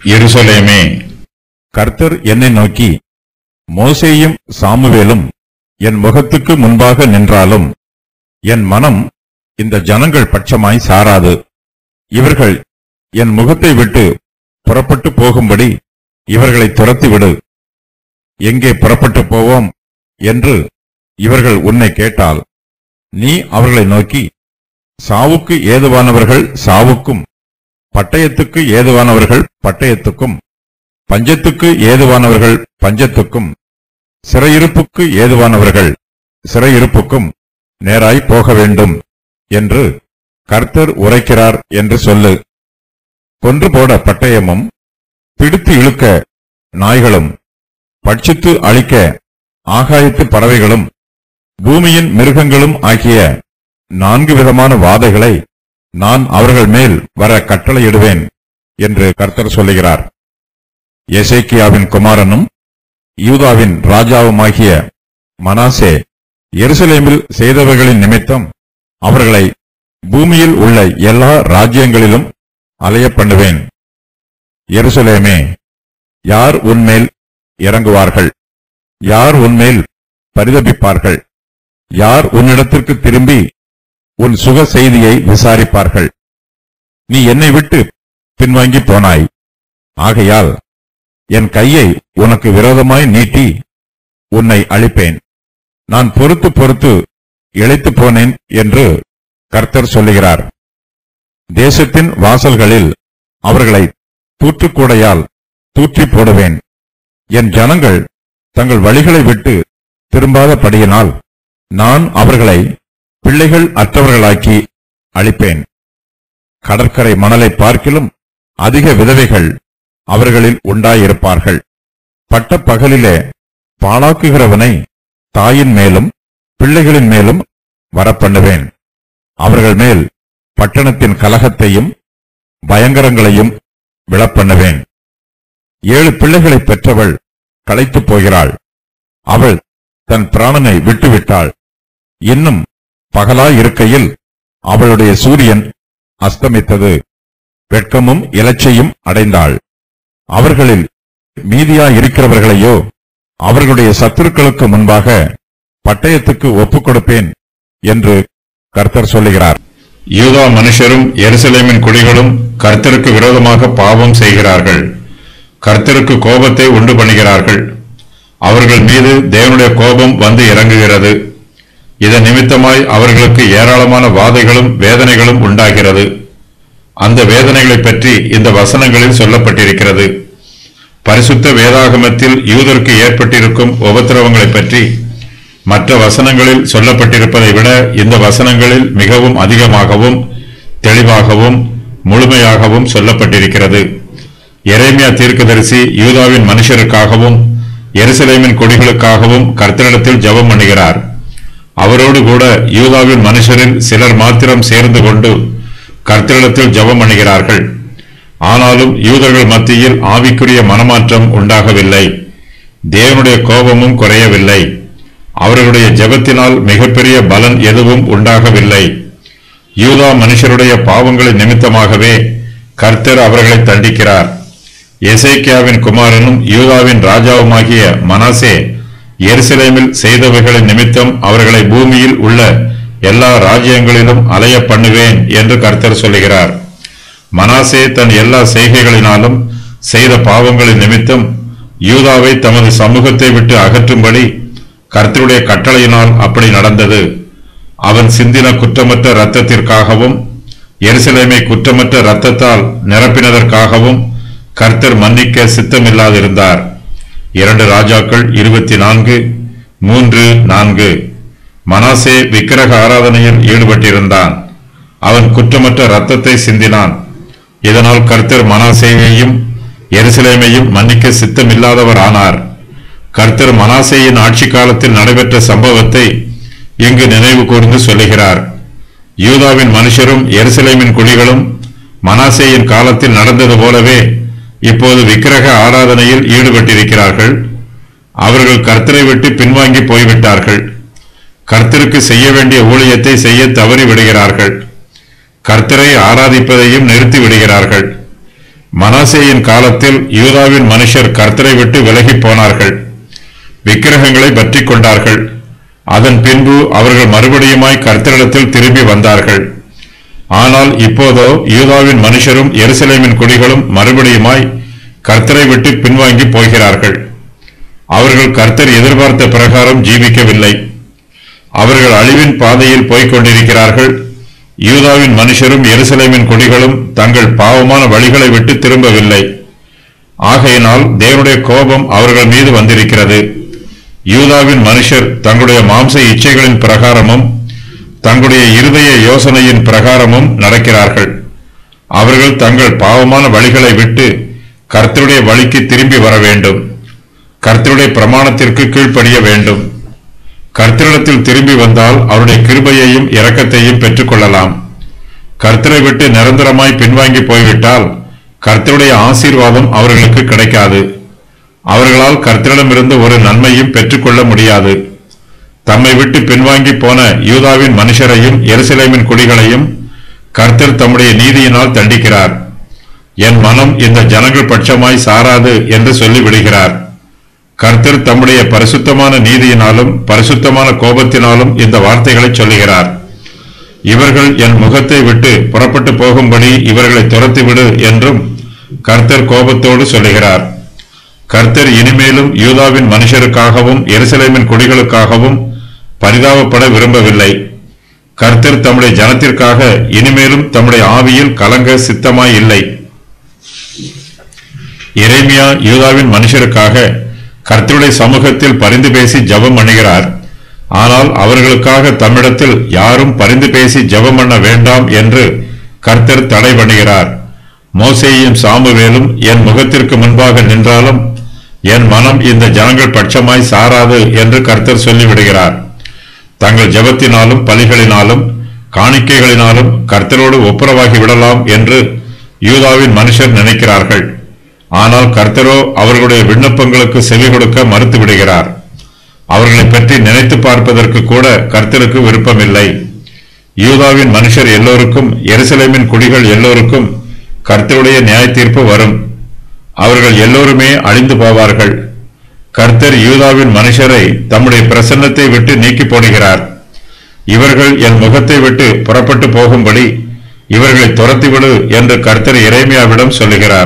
எருசலேமே கர்த்தர் என்னை நோக்கி மோசேயும் சாமுவேலும் என் முகத்துக்கு முன்பாக நின்றாலும் என் மனம் இந்த ஜனங்கள் பட்சமாய் சாராது இவர்கள் என் முகத்தை விட்டு புறப்பட்டு போகும்படி இவர்களை துரத்திவிடு எங்கே புறப்பட்டு போவோம் என்று இவர்கள் உன்னை கேட்டால் நீ அவர்களை நோக்கி சாவுக்கு ஏதுவானவர்கள் சாவுக்கும் பட்டயத்துக்கு ஏதுவானவர்கள் பட்டயத்துக்கும் பஞ்சத்துக்கு ஏதுவானவர்கள் பஞ்சத்துக்கும் சிறையிருப்புக்கு ஏதுவானவர்கள் சிறையிருப்புக்கும் நேராய் போக வேண்டும் என்று கர்த்தர் உரைக்கிறார் என்று சொல்லு கொன்று போட பட்டயமும் பிடித்து இழுக்க நாய்களும் பட்சித்து அழிக்க ஆகாயத்து பறவைகளும் பூமியின் மிருகங்களும் ஆகிய நான்கு விதமான வாதைகளை நான் அவர்கள் மேல் வர கட்டளையிடுவேன் என்று கர்த்தர் சொல்லுகிறார் எசேக்கியாவின் குமாரனும் யூதாவின் ராஜாவுமாகிய மனாசே எருசலேமில் செய்தவர்களின் நிமித்தம் அவர்களை பூமியில் உள்ள எல்லா ராஜ்யங்களிலும் அலைய பண்ணுவேன் எருசலேமே யார் உன்மேல் இறங்குவார்கள் யார் உன்மேல் பரிதபிப்பார்கள் யார் உன்னிடத்திற்கு திரும்பி உன் சுக செய்தியை விசாரிப்பார்கள் நீ என்னை விட்டு பின்வாங்கி போனாய் ஆகையால் என் கையை உனக்கு விரோதமாய் நீட்டி உன்னை அழிப்பேன் நான் பொறுத்து பொறுத்து இழைத்துப் போனேன் என்று கர்த்தர் சொல்லுகிறார் தேசத்தின் வாசல்களில் அவர்களை தூற்றுக்கூடையால் தூற்றி போடுவேன் என் ஜனங்கள் தங்கள் வழிகளை விட்டு திரும்பாதபடியினால் நான் அவர்களை பிள்ளைகள் அற்றவர்களாக்கி அழிப்பேன் கடற்கரை மணலை பார்க்கிலும் அதிக விதவைகள் அவர்களில் உண்டாயிருப்பார்கள் பட்ட பகலிலே பாழாக்குகிறவனை தாயின் மேலும் பிள்ளைகளின் மேலும் வரப்பண்ணுவேன் அவர்கள் மேல் பட்டணத்தின் கலகத்தையும் பயங்கரங்களையும் விழப்பண்ணுவேன் ஏழு பிள்ளைகளை பெற்றவள் களைத்துப் போகிறாள் அவள் தன் பிராணனை விட்டுவிட்டாள் இன்னும் பகலாயிருக்கையில் அவளுடைய சூரியன் அஸ்தமித்தது வெட்கமும் இலச்சையும் அடைந்தாள் அவர்களில் மீதியாயிருக்கிறவர்களையோ அவர்களுடைய சத்துருக்களுக்கு முன்பாக பட்டயத்துக்கு ஒப்புக் கொடுப்பேன் என்று கர்த்தர் சொல்லுகிறார் யூதா மனுஷரும் எருசலேமின் குடிகளும் கர்த்தருக்கு விரோதமாக பாவம் செய்கிறார்கள் கர்த்தருக்கு கோபத்தை உண்டு பண்ணுகிறார்கள் அவர்கள் மீது தேவனுடைய கோபம் வந்து இறங்குகிறது இதன் நிமித்தமாய் அவர்களுக்கு ஏராளமான வாதைகளும் வேதனைகளும் உண்டாகிறது அந்த வேதனைகளைப் பற்றி இந்த வசனங்களில் சொல்லப்பட்டிருக்கிறது பரிசுத்த வேதாகமத்தில் யூதருக்கு ஏற்பட்டிருக்கும் உபத்திரவங்களைப் பற்றி மற்ற வசனங்களில் சொல்லப்பட்டிருப்பதை விட இந்த வசனங்களில் மிகவும் அதிகமாகவும் தெளிவாகவும் முழுமையாகவும் சொல்லப்பட்டிருக்கிறது எரேமியா தீர்க்கதரிசி யூதாவின் மனுஷருக்காகவும் எருசலேமின் கொடிகளுக்காகவும் கர்த்தரிடத்தில் ஜெபம் பண்ணுகிறார் அவரோடு கூட யூதாவின் மனுஷரில் சிலர் மாத்திரம் சேர்ந்து கொண்டு கர்த்தரிடத்தில் ஜெபம் பண்ணுகிறார்கள் ஆனாலும் யூதர்கள் மத்தியில் ஆவிக்குரிய மனமாற்றம் உண்டாகவில்லை தேவனுடைய கோபமும் குறையவில்லை அவர்களுடைய ஜெபத்தினால் மிகப்பெரிய பலன் எதுவும் உண்டாகவில்லை யூதா மனுஷருடைய பாவங்களின் நிமித்தமாகவே கர்த்தர் அவர்களை தண்டிக்கிறார் எசேக்கியாவின் குமாரனும் யூதாவின் ராஜாவுமாகிய மனாசே எருசலேமில் செய்தவைகளின் நிமித்தம் அவர்களை பூமியில் உள்ள எல்லா ராஜ்யங்களிலும் அலைய பண்ணுவேன் என்று கர்த்தர் சொல்லுகிறார் மனாசே தன் எல்லா செய்கைகளினாலும் செய்த பாவங்களின் நிமித்தம் யூதாவை தமது சமூகத்தை விட்டு அகற்றும்படி கர்த்தருடைய கட்டளையினால் அப்படி நடந்தது அவன் சிந்தின குற்றமற்ற இரத்தத்திற்காகவும் எருசலேமை குற்றமற்ற இரத்தத்தால் நிரப்பினதற்காகவும் கர்த்தர் மன்னிக்க சித்தமில்லாதிருந்தார் இரண்டு ராஜாக்கள் இருபத்தி நான்கு மூன்று நான்கு மனாசே விக்கிரக ஆராதனையில் ஈடுபட்டிருந்தான் அவன் குற்றமற்ற இரத்தத்தை சிந்தினான் இதனால் கர்த்தர் மனாசேயையும் எருசலேமையும் மன்னிக்க சித்தமில்லாதவர் ஆனார் கர்த்தர் மனாசேயின் ஆட்சி காலத்தில் நடைபெற்ற சம்பவத்தை இங்கு நினைவு கூர்ந்து சொல்லுகிறார் யூதாவின் மனுஷரும் எருசலேமின் குடிகளும் மனாசேயின் காலத்தில் நடந்தது போலவே இப்போது விக்கிரக ஆராதனையில் ஈடுபட்டிருக்கிறார்கள் அவர்கள் கர்த்தரை விட்டு பின்வாங்கி போய்விட்டார்கள் கர்த்தருக்கு செய்ய வேண்டிய ஊழியத்தை செய்ய தவறி விடுகிறார்கள் கர்த்தரை ஆராதிப்பதையும் நிறுத்தி விடுகிறார்கள் மனாசேயின் காலத்தில் யூதாவின் மனுஷர் கர்த்தரை விட்டு விலகிப் போனார்கள் விக்கிரகங்களை பற்றிக் கொண்டார்கள் அதன் பின்பு அவர்கள் மறுபடியுமாய் கர்த்தரிடத்தில் திரும்பி வந்தார்கள் ஆனால் இப்போதோ யூதாவின் மனுஷரும் எருசலேமின் குடிகளும் மறுபடியுமாய் கர்த்தரை விட்டு பின்வாங்கி போகிறார்கள் அவர்கள் கர்த்தர் எதிர்பார்த்த பிரகாரம் ஜீவிக்கவில்லை அவர்கள் அழிவின் பாதையில் போய்க் கொண்டிருக்கிறார்கள் யூதாவின் மனுஷரும் எருசலேமின் குடிகளும் தங்கள் பாவமான வழிகளை விட்டு திரும்பவில்லை ஆகையினால் தேவனுடைய கோபம் அவர்கள் மீது வந்திருக்கிறது யூதாவின் மனுஷர் தங்களுடைய மாம்ச இச்சைகளின் பிரகாரமும் தங்களுடைய இருதய யோசனையின் பிரகாரமும் நடக்கிறார்கள் அவர்கள் தங்கள் பாவமான வழிகளை விட்டு கர்த்தருடைய வழிக்கு திரும்பி வர வேண்டும் கர்த்தருடைய பிரமாணத்திற்கு கீழ்ப்படிய வேண்டும் கர்த்தரிடத்தில் திரும்பி வந்தால் அவருடைய கிருபையையும் இரக்கத்தையும் பெற்றுக்கொள்ளலாம் கர்த்தரை விட்டு நிரந்தரமாய் பின்வாங்கி போய்விட்டால் கர்த்தருடைய ஆசீர்வாதம் அவர்களுக்கு கிடைக்காது அவர்களால் கர்த்தரிடமிருந்து ஒரு நன்மையும் பெற்றுக்கொள்ள முடியாது தம்மை விட்டு பின்வாங்கி போன யூதாவின் மனுஷரையும் எருசலேமின் குடிகளையும் கர்த்தர் தம்முடைய நீதியினால் தண்டிக்கிறார் என் மனம் இந்த ஜனங்கள் பட்சமாய் சாராது என்று சொல்லி விடுகிறார் கர்த்தர் தம்முடைய பரிசுத்தமான நீதியினாலும் பரிசுத்தமான கோபத்தினாலும் இந்த வார்த்தைகளை சொல்லுகிறார் இவர்கள் என் முகத்தை விட்டு புறப்பட்டு போகும்படி இவர்களை துரத்திவிடு என்றும் கர்த்தர் கோபத்தோடு சொல்லுகிறார் கர்த்தர் இனிமேலும் யூதாவின் மனுஷருக்காகவும் எருசலேமின் குடிகளுக்காகவும் பரிதாபப்பட விரும்பவில்லை கர்த்தர் தம்முடைய ஜனத்திற்காக இனிமேலும் தம்முடைய ஆவியில் கலங்க சித்தமாய் இல்லை எரேமியா யூதாவின் மனுஷருக்காக கர்த்தருடைய சமூகத்தில் பரிந்து பேசி ஜெபம் பண்ணுகிறார் ஆனால் அவர்களுக்காக தம்மிடத்தில் யாரும் பரிந்து பேசி ஜெபம் பண்ண வேண்டாம் என்று கர்த்தர் தடை பண்ணுகிறார் மோசேயும் சாமுவேலும் என் முகத்திற்கு முன்பாக நின்றாலும் என் மனம் இந்த ஜனங்கள் பட்சமாய் சாராது என்று கர்த்தர் சொல்லிவிடுகிறார் தங்கள் ஜெபத்தினாலும் பலிகளினாலும் காணிக்கைகளினாலும் கர்த்தரோடு ஒப்புரவாகி விடலாம் என்று யூதாவின் மனுஷர் நினைக்கிறார்கள் ஆனால் கர்த்தரோ அவர்களுடைய விண்ணப்பங்களுக்கு செவி கொடுக்க மறுத்து விடுகிறார் அவர்களை பற்றி நினைத்து பார்ப்பதற்கு கூட கர்த்தருக்கு விருப்பமில்லை யூதாவின் மனுஷர் எல்லோருக்கும் எருசலேமின் குடிகள் எல்லோருக்கும் கர்த்தருடைய நியாய தீர்ப்பு வரும் அவர்கள் எல்லோருமே அழிந்து போவார்கள் கர்த்தர் யூதாவின் மனுஷரை தம்முடைய பிரசன்னத்தை விட்டு நீக்கி போடுகிறார் இவர்கள் என் முகத்தை விட்டு புறப்பட்டு போகும்படி இவர்களை துரத்திவிடு என்று கர்த்தர் எரேமியாவிடம் சொல்லுகிறார்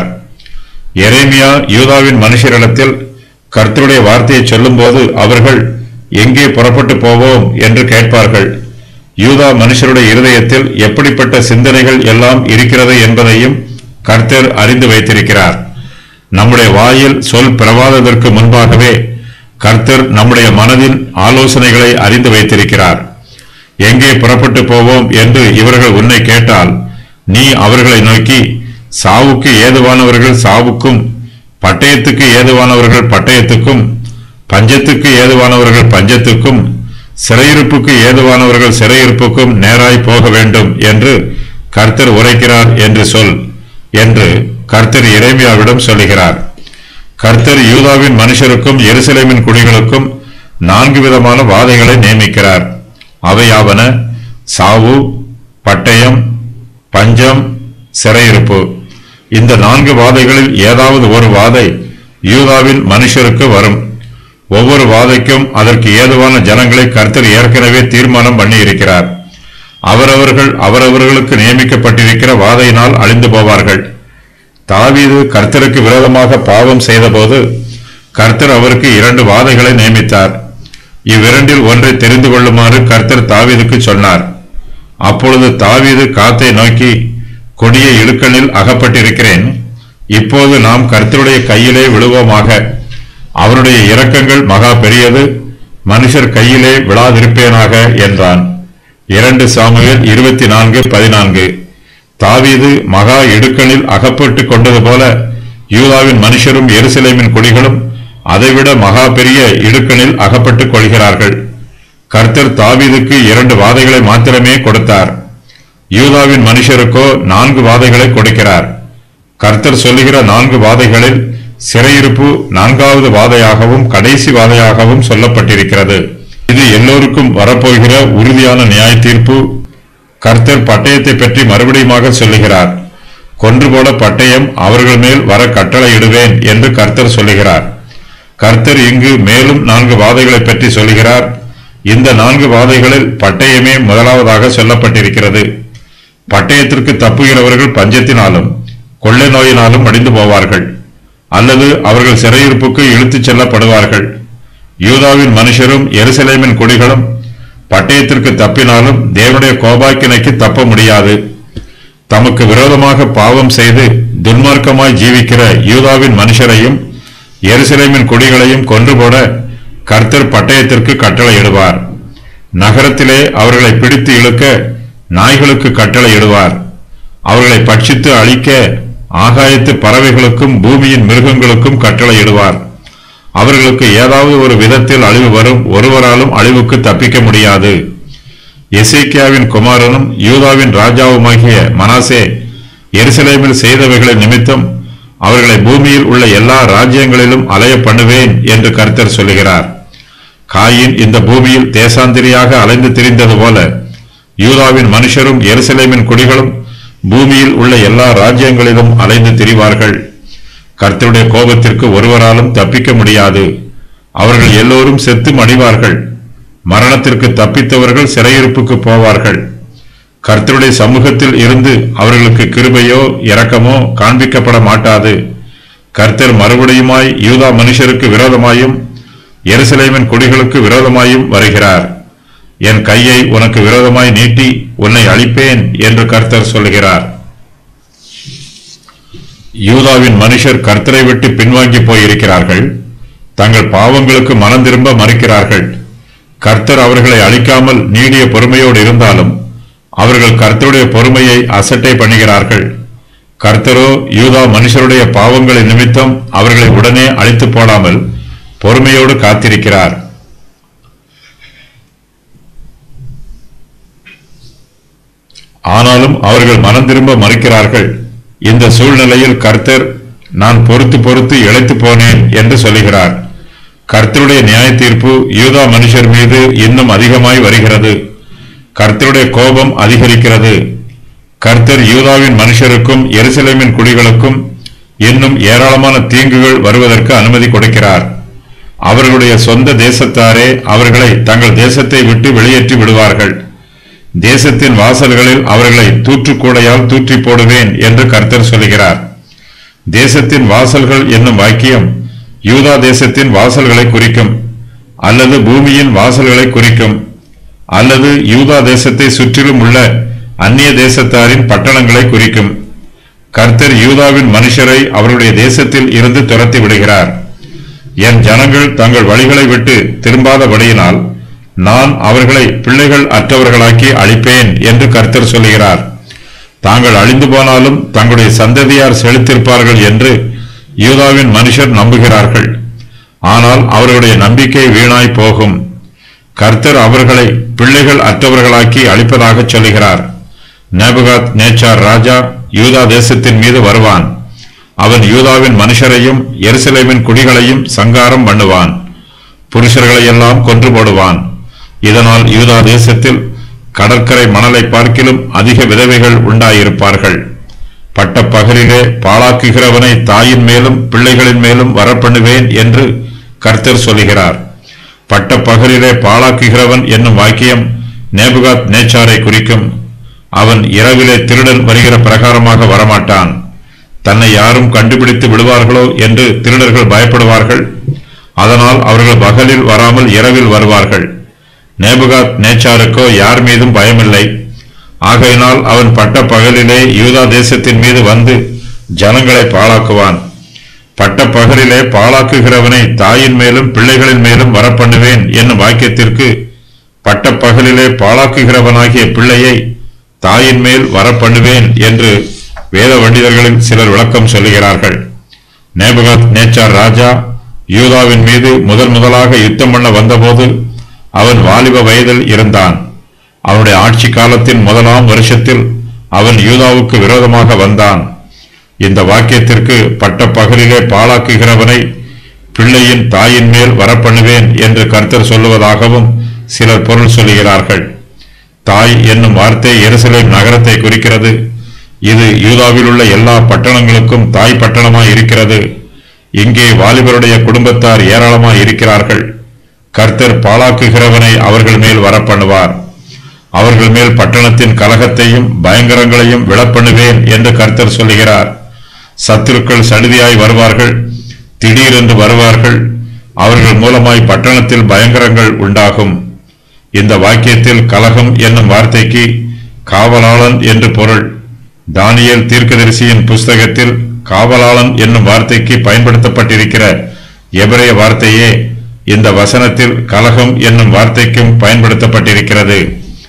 எரேமியா யூதாவின் மனுஷரிடத்தில் கர்த்தருடைய வார்த்தையை சொல்லும்போது அவர்கள் எங்கே புறப்பட்டு போவோம் என்று கேட்பார்கள் யூதா மனுஷருடைய இருதயத்தில் எப்படிப்பட்ட சிந்தனைகள் எல்லாம் இருக்கிறது என்பதையும் கர்த்தர் அறிந்து வைத்திருக்கிறார் நம்முடைய வாயில் சொல் பிறவாததற்கு முன்பாகவே கர்த்தர் நம்முடைய மனதின் ஆலோசனைகளை அறிந்து வைத்திருக்கிறார் எங்கே புறப்பட்டு போவோம் என்று இவர்கள் உன்னை கேட்டால் நீ அவர்களை நோக்கி சாவுக்கு ஏதுவானவர்கள் சாவுக்கும் பட்டயத்துக்கு ஏதுவானவர்கள் பட்டயத்துக்கும் பஞ்சத்துக்கு ஏதுவானவர்கள் பஞ்சத்துக்கும் சிறையிருப்புக்கு ஏதுவானவர்கள் சிறையிருப்புக்கும் நேராய் போக வேண்டும் என்று கர்த்தர் உரைக்கிறார் என்று சொல் என்று கர்த்தர் எரேமியாவிடம் சொல்லுகிறார் கர்த்தர் யூதாவின் மனுஷருக்கும் எருசலேமின் குடிகளுக்கும் நான்கு விதமான வாதைகளை நியமிக்கிறார் அவையாவன சாவு பட்டயம் பஞ்சம் சிறையிருப்பு இந்த நான்கு வாதைகளில் ஏதாவது ஒரு வாதை யூதாவின் மனுஷருக்கு வரும் ஒவ்வொரு வாதைக்கும் அதற்கு ஏதுவான ஜனங்களை கர்த்தர் ஏற்கனவே தீர்மானம் பண்ணியிருக்கிறார் அவரவர்கள் அவரவர்களுக்கு நியமிக்கப்பட்டிருக்கிற வாதையினால் அழிந்து போவார்கள் தாவீது கர்த்தருக்கு விரோதமாக பாவம் செய்தபோது கர்த்தர் அவருக்கு இரண்டு வாதைகளை நியமித்தார் இவ்விரண்டில் ஒன்றை தெரிந்து கொள்ளுமாறு கர்த்தர் தாவீதுக்கு சொன்னார் அப்பொழுது தாவீது காத்தை நோக்கி கொடிய இடுக்கணில் அகப்பட்டிருக்கிறேன் இப்போது நாம் கர்த்தருடைய கையிலே விழுவோமாக அவருடைய இரக்கங்கள் மகா பெரியது மனுஷர் கையிலே விழாதிருப்பேனாக என்றான் இரண்டு சாமுவேல் இருபத்தி நான்கு பதினான்கு தாவீது மகா இடுக்கணில் அகப்பட்டு கொண்டது போல யூதாவின் மனுஷரும் எருசலேமின் குடிகளும் அதைவிட மகா பெரிய இடுக்கணில் அகப்பட்டுக் கொள்கிறார்கள் கர்த்தர் தாவீதுக்கு இரண்டு வாதைகளை மாத்திரமே கொடுத்தார் யூதாவின் மனுஷருக்கோ நான்கு வாதைகளை கொடுக்கிறார் கர்த்தர் சொல்லுகிற நான்கு வாதைகளில் சிறையிருப்பு நான்காவது வாதையாகவும் கடைசி வாதையாகவும் சொல்லப்பட்டிருக்கிறது இது எல்லோருக்கும் வரப்போகிற உறுதியான நியாய தீர்ப்பு கர்த்தர் பட்டயத்தை பற்றி மறுபடியுமாக சொல்லுகிறார் கொன்று போட பட்டயம் அவர்கள் மேல் வர கட்டளையிடுவேன் என்று கர்த்தர் சொல்லுகிறார் கர்த்தர் இங்கு மேலும் நான்கு வாதைகளை பற்றி சொல்கிறார் இந்த நான்கு வாதைகளில் பட்டயமே முதலாவதாக சொல்லப்பட்டிருக்கிறது பட்டயத்திற்கு தப்புகிறவர்கள் பஞ்சத்தினாலும் கொள்ளை நோயினாலும் மடிந்து போவார்கள் அல்லது அவர்கள் சிறையிருப்புக்கு இழுத்துச் செல்லப்படுவார்கள் யூதாவின் மனுஷரும் எருசலேமின் குடிகளும் பட்டயத்திற்கு தப்பினாலும் தேவனுடைய கோபாக்கினைக்கு தப்ப முடியாது தமக்கு விரோதமாக பாவம் செய்து துன்மார்க்கமாய் ஜீவிக்கிற யூதாவின் மனுஷரையும் எருசலேமின் குடிகளையும் கொன்று போட கர்த்தர் பட்டயத்திற்கு கட்டளையிடுவார் நகரத்திலே அவர்களை பிடித்து இழுக்க நாய்களுக்கு கட்டளையிடுவார் அவர்களை பட்சித்து அழிக்க ஆகாயத்து பறவைகளுக்கும் பூமியின் மிருகங்களுக்கும் கட்டளையிடுவார் அவர்களுக்கு ஏதாவது ஒரு விதத்தில் அழிவு வரும் ஒருவராலும் அழிவுக்கு தப்பிக்க முடியாது எசேக்கியாவின் குமாரனும் யூதாவின் ராஜாவுமாகிய மனாசே எருசலேமில் செய்தவைகளின் நிமித்தம் அவர்களை பூமியில் உள்ள எல்லா ராஜ்யங்களிலும் அலைய பண்ணுவேன் என்று கர்த்தர் சொல்லுகிறார் காயின் இந்த பூமியில் தேசாந்திரியாக அலைந்து திரிந்தது போல யூதாவின் மனுஷரும் எருசலேமின் குடிகளும் பூமியில் உள்ள எல்லா ராஜ்யங்களிலும் அலைந்து திரிவார்கள் கர்த்தருடைய கோபத்திற்கு ஒருவராலும் தப்பிக்க முடியாது அவர்கள் எல்லோரும் செத்து மடிவார்கள் மரணத்திற்கு தப்பித்தவர்கள் சிறையிருப்புக்கு போவார்கள் கர்த்தருடைய சமூகத்தில் இருந்து அவர்களுக்கு கிருபையோ இரக்கமோ காண்பிக்கப்பட மாட்டாது கர்த்தர் மறுபடியுமாய் யூதா மனுஷருக்கு விரோதமாயும் எருசலேமின் குடிகளுக்கு விரோதமாயும் வருகிறார் என் கையை உனக்கு விரோதமாய் நீட்டி உன்னை அழிப்பேன் என்று கர்த்தர் சொல்லுகிறார் யூதாவின் மனுஷர் கர்த்தரை விட்டு பின்வாங்கி போயிருக்கிறார்கள் தங்கள் பாவங்களுக்கு மனம் திரும்ப மறுக்கிறார்கள் கர்த்தர் அவர்களை அழிக்காமல் நீடிய பொறுமையோடு இருந்தாலும் அவர்கள் கர்த்தருடைய பொறுமையை அசட்டை பண்ணுகிறார்கள் கர்த்தரோ யூதா மனுஷருடைய பாவங்களின் நிமித்தம் அவர்களை உடனே அழித்து போடாமல் பொறுமையோடு காத்திருக்கிறார் ஆனாலும் அவர்கள் மனம் திரும்ப மறுக்கிறார்கள் இந்த சூழ்நிலையில் கர்த்தர் நான் பொறுத்து பொறுத்து இழைத்து போனேன் என்று சொல்லுகிறார் கர்த்தருடைய நியாய தீர்ப்பு யூதா மனுஷர் மீது இன்னும் அதிகமாய் வருகிறது கர்த்தருடைய கோபம் அதிகரிக்கிறது கர்த்தர் யூதாவின் மனுஷருக்கும் எருசலேமின் குடிகளுக்கும் இன்னும் ஏராளமான தீங்குகள் வருவதற்கு அனுமதி கொடுக்கிறார் அவர்களுடைய சொந்த தேசத்தாரே அவர்களை தங்கள் தேசத்தை விட்டு வெளியேற்றி விடுவார்கள் தேசத்தின் வாசல்களில் அவர்களை தூற்றுக்கூடையால் தூற்றி போடுவேன் என்று கர்த்தர் சொல்கிறார் தேசத்தின் வாசல்கள் என்னும் வாக்கியம் யூதா தேசத்தின் வாசல்களை குறிக்கும் அல்லது பூமியின் வாசல்களை குறிக்கும் அல்லது யூதா தேசத்தை சுற்றிலும் உள்ள அந்நிய தேசத்தாரின் பட்டணங்களை குறிக்கும் கர்த்தர் யூதாவின் மனுஷரை அவருடைய தேசத்தில் இருந்து துரத்தி விடுகிறார் என் ஜனங்கள் தங்கள் வழிகளை விட்டு திரும்பாதபடியினால் நான் அவர்களை பிள்ளைகள் அற்றவர்களாக்கி அழிப்பேன் என்று கர்த்தர் சொல்கிறார் தாங்கள் அழிந்து போனாலும் தங்களுடைய சந்ததியார் செழித்திருப்பார்கள் என்று யூதாவின் மனுஷர் நம்புகிறார்கள் ஆனால் அவர்களுடைய நம்பிக்கை வீணாய் போகும் கர்த்தர் அவர்களை பிள்ளைகள் அற்றவர்களாக்கி அழிப்பதாக சொல்லுகிறார் நேபுகாத் நேச்சார் ராஜா யூதா தேசத்தின் மீது வருவான் அவன் யூதாவின் மனுஷரையும் எருசலேமின் குடிகளையும் சங்காரம் பண்ணுவான் புருஷர்களையெல்லாம் கொன்று போடுவான் இதனால் யூதா தேசத்தில் கடற்கரை மணலை பார்க்கிலும் அதிக விதவைகள் உண்டாயிருப்பார்கள் பட்ட பகலிலே பாழாக்குகிறவனை தாயின் மேலும் பிள்ளைகளின் மேலும் வரப்பண்ணுவேன் என்று கர்த்தர் சொல்லுகிறார் பட்ட பகலிலே பாழாக்குகிறவன் என்னும் வாக்கியம் நேபுகாத் நேச்சாரை குறிக்கும் அவன் இரவிலே திருடன் வருகிற பிரகாரமாக வரமாட்டான் தன்னை யாரும் கண்டுபிடித்து விடுவார்களோ என்று திருடர்கள் பயப்படுவார்கள் அதனால் அவர்கள் பகலில் வராமல் இரவில் வருவார்கள் நேபுகாத் நேச்சாருக்கோ யார் மீதும் பயமில்லை ஆகையினால் அவன் பட்ட பகலிலே யூதா தேசத்தின் மீது வந்து ஜனங்களை பாழாக்குவான் பட்ட பகலிலே பாழாக்குகிறவனை தாயின் மேலும் பிள்ளைகளின் மேலும் வரப்பண்ணுவேன் என்னும் வாக்கியத்திற்கு பட்ட பகலிலே பாழாக்குகிறவனாகிய பிள்ளையை தாயின் மேல் வரப்பண்ணுவேன் என்று வேத பண்டிதர்களில் சிலர் விளக்கம் சொல்லுகிறார்கள் நேபுகாத் நேச்சார் ராஜா யூதாவின் மீது முதல் முதலாக யுத்தம் பண்ண வந்தபோது அவன் வாலிப வயதில் இருந்தான் அவனுடைய ஆட்சி காலத்தின் முதலாம் வருஷத்தில் அவன் யூதாவுக்கு விரோதமாக வந்தான் இந்த வாக்கியத்திற்கு பட்ட பகலிலே பாழாக்குகிறவனை பிள்ளையின் தாயின் மேல் வரப்பண்ணுவேன் என்று கர்த்தர் சொல்லுவதாகவும் சிலர் பொருள் சொல்லுகிறார்கள் தாய் என்னும் வார்த்தை எருசலேம் நகரத்தை குறிக்கிறது இது யூதாவில் உள்ள எல்லா பட்டணங்களுக்கும் தாய் பட்டணமாய் இருக்கிறது இங்கே வாலிபருடைய குடும்பத்தார் ஏராளமாய் இருக்கிறார்கள் கர்த்தர் பாழாக்குகிறவனை அவர்கள் மேல் வரப்பண்ணுவார் அவர்கள் மேல் பட்டணத்தின் கலகத்தையும் பயங்கரங்களையும் விழப்பண்ணுவேன் என்று கர்த்தர் சொல்லுகிறார் சத்துருக்கள் சடுதியாய் வருவார்கள் திடீரென்று வருவார்கள் அவர்கள் மூலமாய் பட்டணத்தில் பயங்கரங்கள் உண்டாகும் இந்த வாக்கியத்தில் கலகம் என்னும் வார்த்தைக்கு காவலாளன் என்று பொருள் தானியேல் தீர்க்கதரிசியின் புஸ்தகத்தில் காவலாளன் என்னும் வார்த்தைக்கு பயன்படுத்தப்பட்டிருக்கிற எபிரேய வார்த்தையே இந்த வசனத்தில் கலகம் என்னும் வார்த்தைக்கும் பயன்படுத்தப்பட்டிருக்கிறது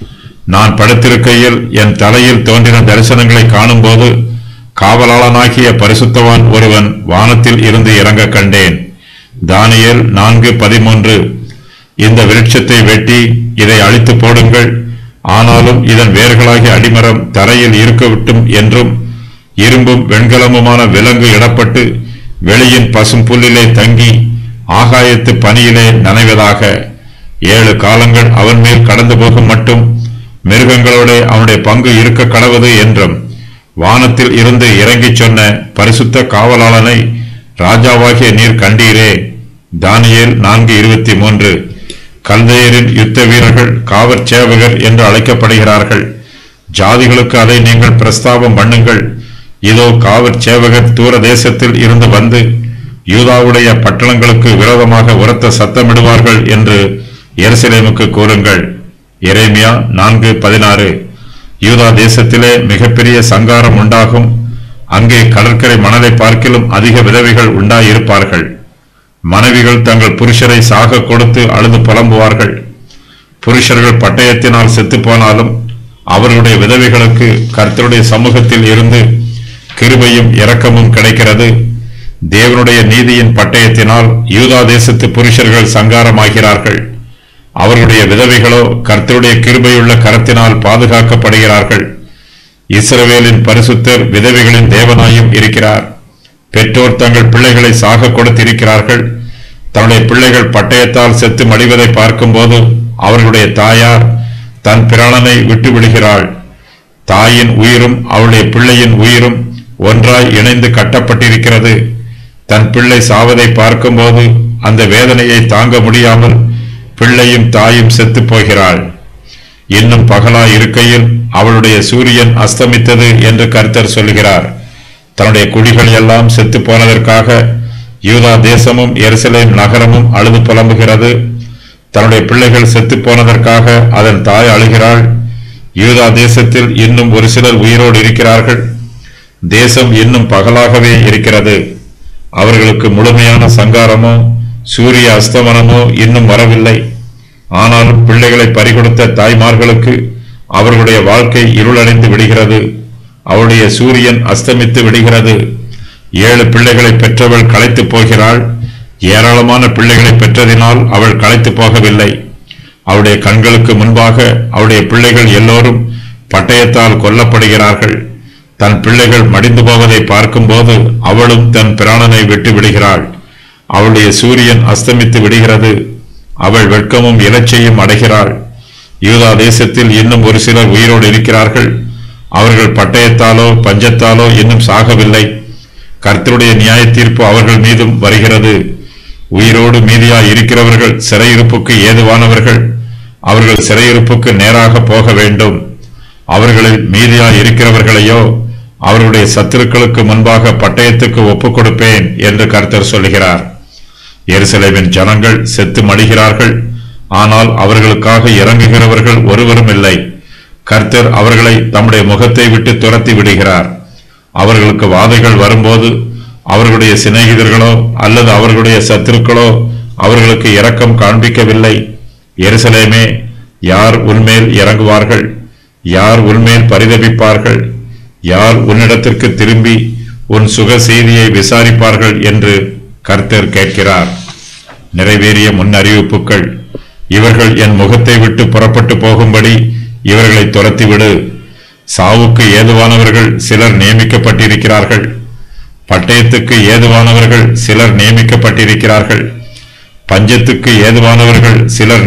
நான் படுத்திருக்கையில் என் தலையில் தோன்றின தரிசனங்களை காணும்போது காவலாளனாகிய பரிசுத்தவான் ஒருவன் வானத்தில் இருந்து இறங்க கண்டேன் தானியேல் நான்கு பதிமூன்று இந்த விருட்சத்தை வெட்டி இதை அழித்து போடுங்கள் ஆனாலும் இதன் வேர்களாகிய அடிமரம் தரையில் இருக்கவிட்டும் என்றும் இரும்பும் வெண்கலமுமான விலங்கு இடப்பட்டு வெளியின் பசும் புல்லிலே தங்கி ஆகாயத்து பனியிலே நனைவதாக ஏழு காலங்கள் அவன் மேல் கடந்து போகும் மட்டும் மிருகங்களோட அவனுடைய பங்கு இருக்க கடவது என்றும் வானத்தில் இருந்து இறங்கிச் சொன்ன பரிசுத்த காவலாளனை ராஜாவாகிய நீர் கண்டீரே தானியேல் நான்கு இருபத்தி மூன்று கல்தையரின் யுத்த வீரர்கள் காவற் சேவகர் என்று அழைக்கப்படுகிறார்கள் ஜாதிகளுக்கு அதை நீங்கள் பிரஸ்தாபம் பண்ணுங்கள் இதோ காவற் சேவகர் தூர தேசத்தில் இருந்து வந்து யூதாவுடைய பட்டணங்களுக்கு விரோதமாக உரத்த சத்தமிடுவார்கள் என்று எருசலேமுக்கு கூறுங்கள் எரேமியா நான்கு பதினாறு யூதா தேசத்திலே மிகப்பெரிய சங்காரம் உண்டாகும் அங்கே கடற்கரை மணலை பார்க்கிலும் அதிக விதவைகள் உண்டாயிருப்பார்கள் மனைவிகள் தங்கள் புருஷரை சாக கொடுத்து அழுது புலம்புவார்கள் புருஷர்கள் பட்டயத்தினால் செத்துப் போனாலும் அவர்களுடைய விதவைகளுக்கு கர்த்தருடைய சமூகத்தில் இருந்து கிருபையும் இரக்கமும் கிடைக்கிறது தேவனுடைய நீதியின் பட்டயத்தினால் யூதா தேசத்து புருஷர்கள் சங்காரமாகிறார்கள் அவர்களுடைய விதவைகளோ கர்த்தருடைய கிருபையுள்ள கரத்தினால் பாதுகாக்கப்படுகிறார்கள் இஸ்ரவேலின் பரிசுத்தர் விதவைகளின் தேவனாயும் இருக்கிறார் பெற்றோர் தங்கள் பிள்ளைகளை சாக கொடுத்திருக்கிறார்கள் தன்னுடைய பிள்ளைகள் பட்டயத்தால் செத்து மடிவதை பார்க்கும்போது அவர்களுடைய தாயார் தன் பிராணனை விட்டு விடுகிறாள் தாயின் உயிரும் அவளுடைய பிள்ளையின் உயிரும் ஒன்றாய் இணைந்து கட்டப்பட்டிருக்கிறது தன் பிள்ளை சாவதை பார்க்கும்போது அந்த வேதனையை தாங்க முடியாமல் பிள்ளையும் தாயும் செத்துப் போகிறாள் இன்னும் பகலாய் இருக்கையில் அவளுடைய சூரியன் அஸ்தமித்தது என்று கர்த்தர் சொல்கிறார் தன்னுடைய குடிகள் எல்லாம் செத்து போனதற்காக யூதா தேசமும் எருசலேம் நகரமும் அழுது புலம்புகிறது தன்னுடைய பிள்ளைகள் செத்து போனதற்காக அதன் தாய் அழுகிறாள் யூதா தேசத்தில் இன்னும் ஒரு சிலர் உயிரோடு இருக்கிறார்கள் தேசம் இன்னும் பகலாகவே இருக்கிறது அவர்களுக்கு முழுமையான சங்காரமோ சூரிய அஸ்தமனமோ இன்னும் வரவில்லை ஆனாலும் பிள்ளைகளை பறிகொடுத்த தாய்மார்களுக்கு அவர்களுடைய வாழ்க்கை இருளடைந்து விடுகிறது அவளுடைய சூரியன் அஸ்தமித்து விடுகிறது ஏழு பிள்ளைகளை பெற்றவள் களைத்து போகிறாள் ஏராளமான பிள்ளைகளை பெற்றதினால் அவள் களைத்து போகவில்லை அவளுடைய கண்களுக்கு முன்பாக அவளுடைய பிள்ளைகள் எல்லோரும் பட்டயத்தால் கொல்லப்படுகிறார்கள் தன் பிள்ளைகள் மடிந்து போவதை பார்க்கும்போது அவளும் தன் பிராணனை விட்டு விடுகிறாள் அவளுடைய சூரியன் அஸ்தமித்து விடுகிறது அவள் வெட்கமும் இலச்சையும் அடைகிறாள் யூதா தேசத்தில் இன்னும் ஒரு சிலர் உயிரோடு இருக்கிறார்கள் அவர்கள் பட்டயத்தாலோ பஞ்சத்தாலோ இன்னும் சாகவில்லை கர்த்தருடைய நியாய தீர்ப்பு அவர்கள் மீதும் வருகிறது உயிரோடு மீதியாய் இருக்கிறவர்கள் சிறையிருப்புக்கு ஏதுவானவர்கள் அவர்கள் சிறையிருப்புக்கு நேராக போக வேண்டும் அவர்களில் மீதியாய் இருக்கிறவர்களையோ அவர்களுடைய சத்துருக்களுக்கு முன்பாக பட்டயத்துக்கு ஒப்புக் கொடுப்பேன் என்று கர்த்தர் சொல்கிறார் எருசலேமின் ஜனங்கள் செத்து மடிகிறார்கள் ஆனால் அவர்களுக்காக இறங்குகிறவர்கள் ஒருவரும் இல்லை கர்த்தர் அவர்களை தம்முடைய முகத்தை விட்டு துரத்தி விடுகிறார் அவர்களுக்கு வாதைகள் வரும்போது அவர்களுடைய சிநேகிதர்களோ அல்லது அவர்களுடைய சத்துருக்களோ அவர்களுக்கு இரக்கம் காண்பிக்கவில்லை எருசலேமே யார் உன்மேல் இறங்குவார்கள் யார் உன்மேல் பரிதபிப்பார்கள் யார் உன்னிடத்திற்கு திரும்பி உன் சுக செய்தியை விசாரிப்பார்கள் என்று கர்த்தர் கேட்கிறார் நிறைவேறிய முன் அறிவிப்புகள் இவர்கள் என் முகத்தை விட்டு புறப்பட்டு போகும்படி இவர்களை துரத்திவிடு சாவுக்கு ஏதுவானவர்கள் சிலர் நியமிக்கப்பட்டிருக்கிறார்கள் பட்டயத்துக்கு ஏதுவானவர்கள் சிலர் நியமிக்கப்பட்டிருக்கிறார்கள் பஞ்சத்துக்கு ஏதுவானவர்கள் சிலர்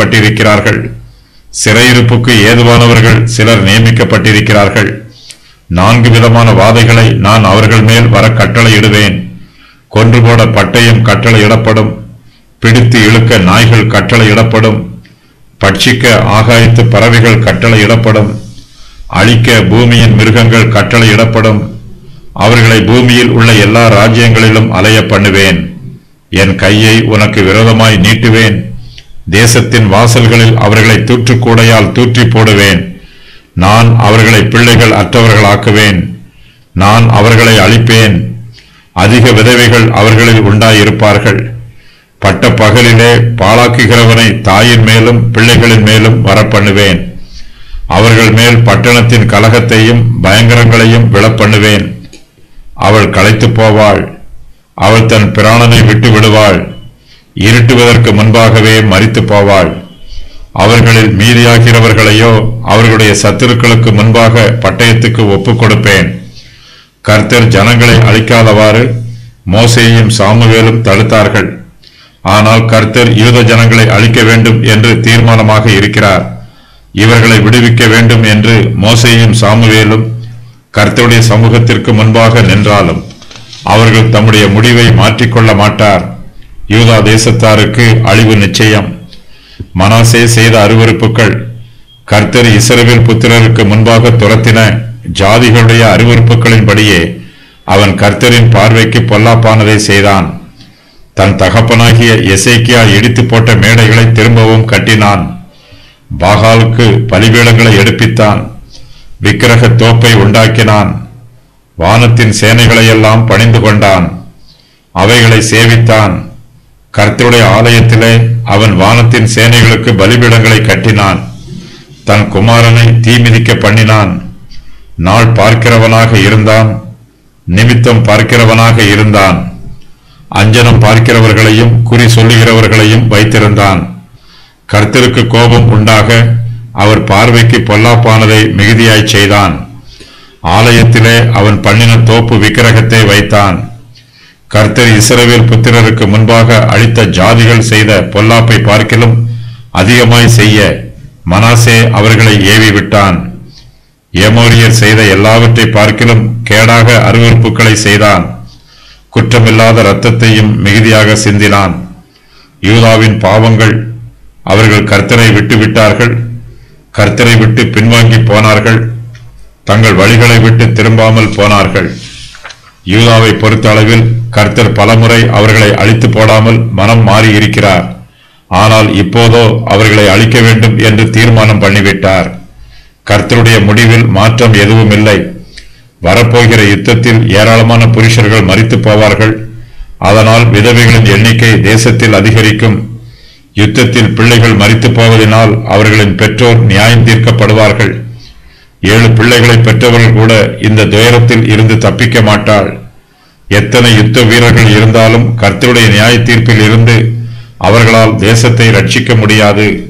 நியமிக்கப்பட்டிருக்கிறார்கள் சிறையிருப்புக்கு ஏதுவானவர்கள் சிலர் நியமிக்கப்பட்டிருக்கிறார்கள் நான்கு விதமான வாதைகளை நான் அவர்கள் மேல் வர கட்டளையிடுவேன் கொன்று போட பட்டயம் கட்டளையிடப்படும் பிடித்து இழுக்க நாய்கள் கட்டளையிடப்படும் பட்சிக்க ஆகாயத்து பறவைகள் கட்டளையிடப்படும் அழிக்க பூமியின் மிருகங்கள் கட்டளையிடப்படும் அவர்களை பூமியில் உள்ள எல்லா ராஜ்யங்களிலும் அலைய பண்ணுவேன் என் கையை உனக்கு விரோதமாய் நீட்டுவேன் தேசத்தின் வாசல்களில் அவர்களை தூற்றுக்கூடையால் தூற்றி போடுவேன் நான் அவர்களை பிள்ளைகள் அற்றவர்களாக்குவேன் நான் அவர்களை அழிப்பேன் அதிக விதவைகள் அவர்களில் உண்டாயிருப்பார்கள் பட்ட பகலிலே பாழாக்குகிறவனை தாயின் மேலும் பிள்ளைகளின் மேலும் வரப்பண்ணுவேன் அவர்கள் மேல் பட்டணத்தின் கலகத்தையும் பயங்கரங்களையும் விழப்பண்ணுவேன் அவள் களைத்துப் போவாள் அவள் தன் பிராணனை விட்டு விடுவாள் இருட்டுவதற்கு முன்பாகவே மரித்துப் போவாள் அவர்களில் மீதியாகிறவர்களையோ அவர்களுடைய சத்துருக்களுக்கு முன்பாக பட்டயத்துக்கு ஒப்புக் கொடுப்பேன் கர்த்தர் ஜனங்களை அழிக்காதவாறு மோசேயும் சாமுவேலும் தடுத்தார்கள் ஆனால் கர்த்தர் யூத ஜனங்களை அழிக்க வேண்டும் என்று தீர்மானமாக இருக்கிறார் இவர்களை விடுவிக்க வேண்டும் என்று மோசேயும் சாமுவேலும் கர்த்தருடைய சமூகத்திற்கு முன்பாக நின்றாலும் அவர்கள் தம்முடைய முடிவை மாற்றிக்கொள்ள மாட்டார் யூதா தேசத்தாருக்கு அழிவு நிச்சயம் மனாசே செய்த அருவருப்புகள் கர்த்தர் இஸ்ரவேல் புத்திரருக்கு முன்பாக துரத்தின ஜாதிகளுடைய அருவருப்புகளின்படியே அவன் கர்த்தரின் பார்வைக்கு பொல்லாப்பானதை செய்தான் தன் தகப்பனாகிய எசேக்கியா இடித்து போட்ட மேடைகளை திரும்பவும் கட்டினான் பாகாலுக்கு பலிபீடங்களை எடுப்பித்தான் விக்கிரக தோப்பை உண்டாக்கினான் வானத்தின் சேனைகளையெல்லாம் பணிந்து கொண்டான் அவைகளை சேவித்தான் கர்த்தருடைய ஆலயத்திலே அவன் வானத்தின் சேனைகளுக்கு பலிபீடங்களை கட்டினான் தன் குமாரனை தீமிதிக்க பண்ணினான் நாள் பார்க்கிறவனாக இருந்தான் நிமித்தம் பார்க்கிறவனாக இருந்தான் அஞ்சனம் பார்க்கிறவர்களையும் குறி சொல்லுகிறவர்களையும் வைத்திருந்தான் கர்த்தருக்கு கோபம் உண்டாக அவர் பார்வைக்கு பொல்லாப்பானதை மிகுதியாய்ச் செய்தான் ஆலயத்திலே அவன் பண்ணின தோப்பு விக்கிரகத்தை வைத்தான் கர்த்தர் இஸ்ரவேல் புத்திரருக்கு முன்பாக அளித்த ஜாதிகள் செய்த பொல்லாப்பை பார்க்கிலும் அதிகமாய் செய்ய மனாசே அவர்களை ஏவி விட்டான் ஏமோரியர் செய்த எல்லாவற்றை பார்க்கிலும் கேடாக அருவருப்புகளை செய்தான் குற்றமில்லாத இரத்தத்தையும் மிகுதியாக சிந்தினான் யூதாவின் பாவங்கள் அவர்கள் கர்த்தரை விட்டு விட்டார்கள் கர்த்தரை விட்டு பின்வாங்கி போனார்கள் தங்கள் வழிகளை விட்டு திரும்பாமல் போனார்கள் யூதாவை பொறுத்த அளவில் கர்த்தர் பலமுறை அவர்களை அழித்து போடாமல் மனம் மாறி இருக்கிறார் ஆனால் இப்போதோ அவர்களை அழிக்க வேண்டும் என்று தீர்மானம் பண்ணிவிட்டார் கர்த்தருடைய முடிவில் மாற்றம் எதுவும் இல்லை வரப்போகிற யுத்தத்தில் ஏராளமான புருஷர்கள் மரித்து போவார்கள் அதனால் விதவைகளின் எண்ணிக்கை தேசத்தில் அதிகரிக்கும் யுத்தத்தில் பிள்ளைகள் மரித்து போவதனால் அவர்களின் பெற்றோர் நியாயம் தீர்க்கப்படுவார்கள் ஏழு பிள்ளைகளை பெற்றவர்கள் கூட இந்த துயரத்தில் இருந்து தப்பிக்க மாட்டாள் எத்தனை யுத்த வீரர்கள் இருந்தாலும் கர்த்தருடைய நியாய தீர்ப்பில் இருந்து அவர்களால் தேசத்தை ரட்சிக்க முடியாது